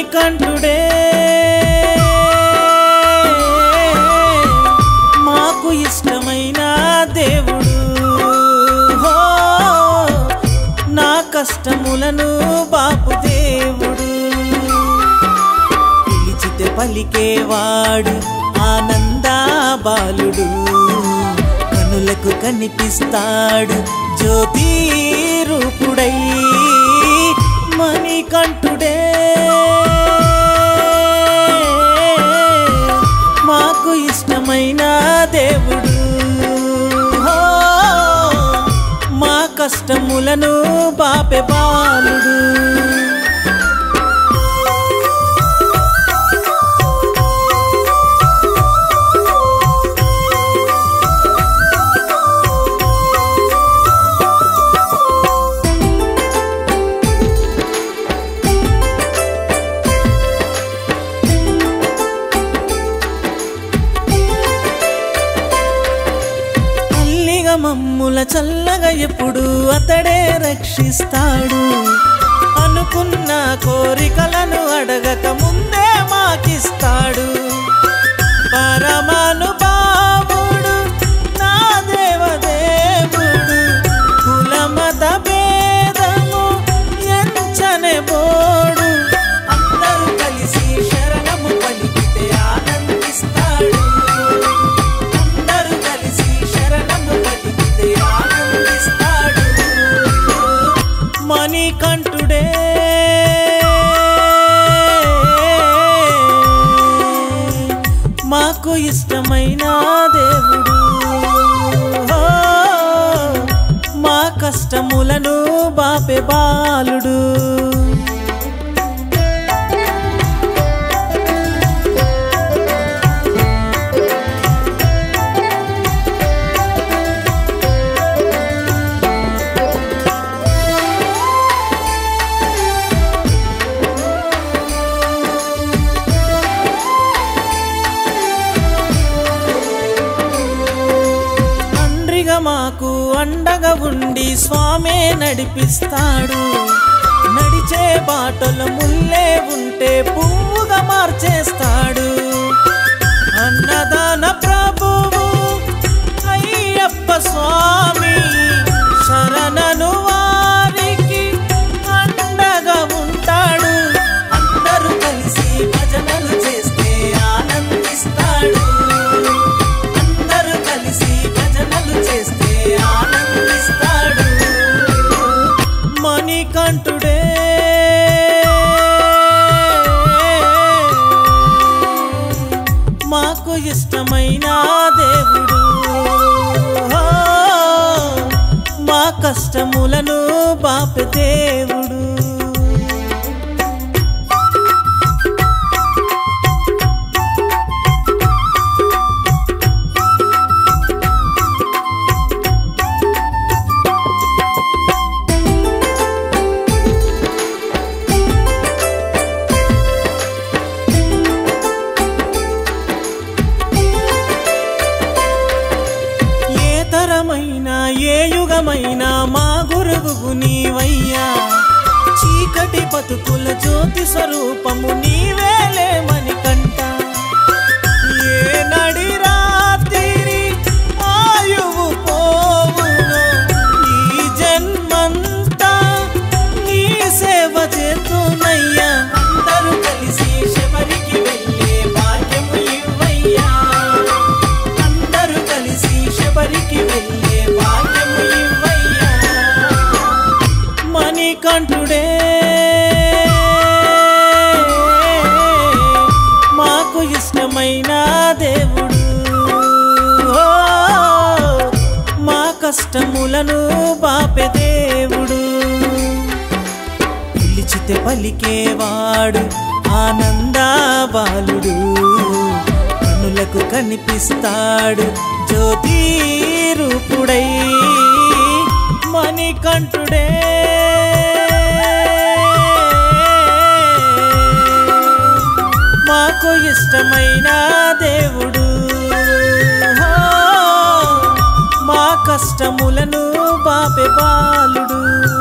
మణికంఠుడే మాకు ఇష్టమైన దేవుడు హో, నా కష్టములను బాపు దేవుడు పిలిచితే పలికేవాడు ఆనందా బాలుడు కనులకు కనిపిస్తాడు జ్యోతి రూపుడై మణికంఠుడే మాకు ఇష్టమైన దేవుడు హో, మా కష్టములను బాపె బాలుడు తల్లిగా మమ్ముల చల్లగా ఎప్పుడు అతడే రక్షిస్తాడు అనుకున్న కోరికలను అడగక ముందే మాకిస్తాడు పరమానుభావుడు నా దేవదేవుడు కులమత భేదము ఎంచనే బోడు అందరూ కలిసి శరణము పలికితే ఆనందిస్తాడు అందరూ కలిసి శరణము పలికితే ఆనందిస్తాడు మణికంఠుడే మాకు ఇష్టమైన దేవుడు హో, మా కష్టములను బాపే బాలుడు తండ్రిగా మాకు అండగా ఉండి స్వామే నడిపిస్తాడు నడిచే బాటలు ముల్లే ఉంటే పువ్వుగా మార్చేస్తాడు అన్నదాన ప్రభువు అయ్యప్ప స్వామి శరణను వారికి అండగా ఉంటాడు అందరూ కలిసి భజనలు చేస్తే ఆనందిస్తాడు అందరూ కలిసి భజనలు చేస్తే ఆనందిస్తాడు మణికంఠుడే మాకు ఇష్టమైన దేవుడు హో, మా కష్టములను బాపే దేవుడు ఏ తరమైన ఏ యుగమైన మా గురువు నీవయ్యా చీకటి బతుకుల జ్యోతి స్వరూపము నీవేలే మణికంట ఏ నడి రాత్రి ఆయువు పోవును ఈ జన్మంతా నీ సేవ చేతునయ్యా అందరూ కలిసి శబరికి వెళ్ళే భాగ్యము ఇవ్వయ్యా అందరూ కలిసి శబరికి వెళ్ళే భాగ్యము ఇవ్వయ్యా మణికంఠుడే మాకు ఇష్టమైన దేవుడు ఓ, మా కష్టములను బాపె దేవుడు పిలిచితే పలికేవాడు ఆనందా బాలుడు కనులకు కనిపిస్తాడు జ్యోతి రూపుడై మణికంఠుడే మాకు ఇష్టమైన దేవుడు హో, మా కష్టములను బాపె బాలుడు